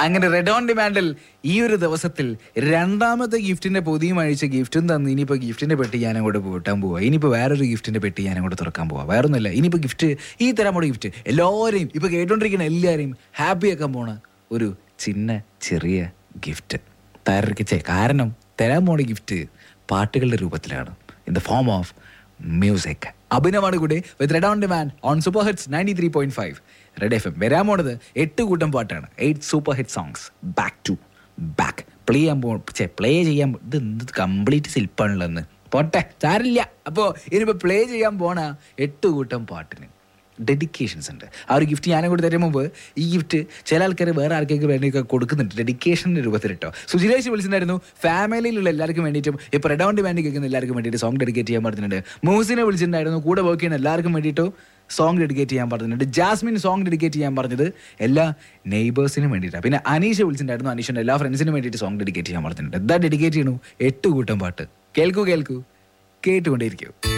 അങ്ങനെ red on ഡിമാൻഡിൽ ഈ ഒരു ദിവസത്തിൽ രണ്ടാമത്തെ ഗിഫ്റ്റിന്റെ പൊതിയും അഴിച്ച ഗിഫ്റ്റും തന്ന് ഇനിയിപ്പോൾ ഗിഫ്റ്റിന്റെ പെട്ടി ഞാൻ അങ്ങോട്ട് കൂട്ടാൻ പോവാ ഇനിയിപ്പോൾ വേറൊരു ഗിഫ്റ്റിന്റെ പെട്ടി ഞാൻ അങ്ങോട്ട് തുറക്കാൻ പോവാ വേറൊന്നുമില്ല ഇനിയിപ്പോൾ ഗിഫ്റ്റ് ഈ തരാൻ പോണ ഗിഫ്റ്റ് എല്ലാവരെയും ഇപ്പോൾ കേട്ടോണ്ടിരിക്കുന്ന എല്ലാവരെയും ഹാപ്പി ആക്കാൻ പോണ ഒരു ചിന്ന ചെറിയ ഗിഫ്റ്റ് തയ്യാറെടുക്കിച്ചേ കാരണം തരാൻ പോണ ഗിഫ്റ്റ് പാട്ടുകളുടെ രൂപത്തിലാണ് in the form of music അഭിനവാണ് കൂടെ with red on demand on super hits ninety three point five red F M വരാൻ പോണത് എട്ട് കൂട്ടം പാട്ടാണ് eight super hit songs back to back play ചെയ്യാൻ പോ പ്ലേ ചെയ്യാൻ പോ- ഇത് എന്ത് കംപ്ലീറ്റ് ശില്പാണുള്ളതെന്ന് പോട്ടെ സാരില്ല അപ്പോൾ ഇനിയിപ്പോൾ പ്ലേ ചെയ്യാൻ പോണ എട്ട് കൂട്ടം പാട്ടിന് ഡെഡിക്കേഷൻസ് ഉണ്ട് ആ ഒരു ഗിഫ്റ്റ് ഞാനും കൂടി തരും മുമ്പ് ഈ ഗിഫ്റ്റ് ചില ആൾക്കാർ വേറെ ആർക്കൊക്കെ വേണ്ടിയൊക്കെ കൊടുക്കുന്നുണ്ട് ഡെഡിക്കേഷൻ്റെ രൂപത്തിൽ കേട്ടോ സുജിലേഷ് വിളിച്ചിട്ടുണ്ടായിരുന്നു ഫാമിലിയിലുള്ള എല്ലാവർക്കും വേണ്ടിയിട്ടും ഇപ്പോൾ റെഡ് ഓൺ ഡിമാൻഡ് കേൾക്കുന്ന എല്ലാവർക്കും വേണ്ടിയിട്ട് സോങ് ഡെഡിക്കേറ്റ് ചെയ്യാൻ പറഞ്ഞിട്ടുണ്ട് മൂസിനെ വിളിച്ചിട്ടുണ്ടായിരുന്നു കൂടെ വർക്ക് ചെയ്യുന്ന എല്ലാവർക്കും വേണ്ടിയിട്ടും സോങ് ഡെഡിക്കേറ്റ് ചെയ്യാൻ പറഞ്ഞിട്ടുണ്ട് ജാസ്മിൻ സോങ് ഡെഡിക്കേറ്റ് ചെയ്യാൻ പറഞ്ഞത് എല്ലാ നെയ്ബേഴ്സിനും വേണ്ടിയിട്ടാണ് പിന്നെ അനീഷ വിളിച്ചിട്ടുണ്ടായിരുന്നു അനീഷിൻ്റെ എല്ലാ ഫ്രണ്ട്സിനും വേണ്ടിയിട്ട് സോങ് ഡെഡിക്കേറ്റ് ചെയ്യാൻ പറഞ്ഞിട്ടുണ്ട് എന്താ ഡെഡിക്കേറ്റ് ചെയ്യണു എട്ട് കൂട്ടം പാട്ട് കേൾക്കൂ കേൾക്കൂ കേട്ടുകൊണ്ടേയിരിക്കൂ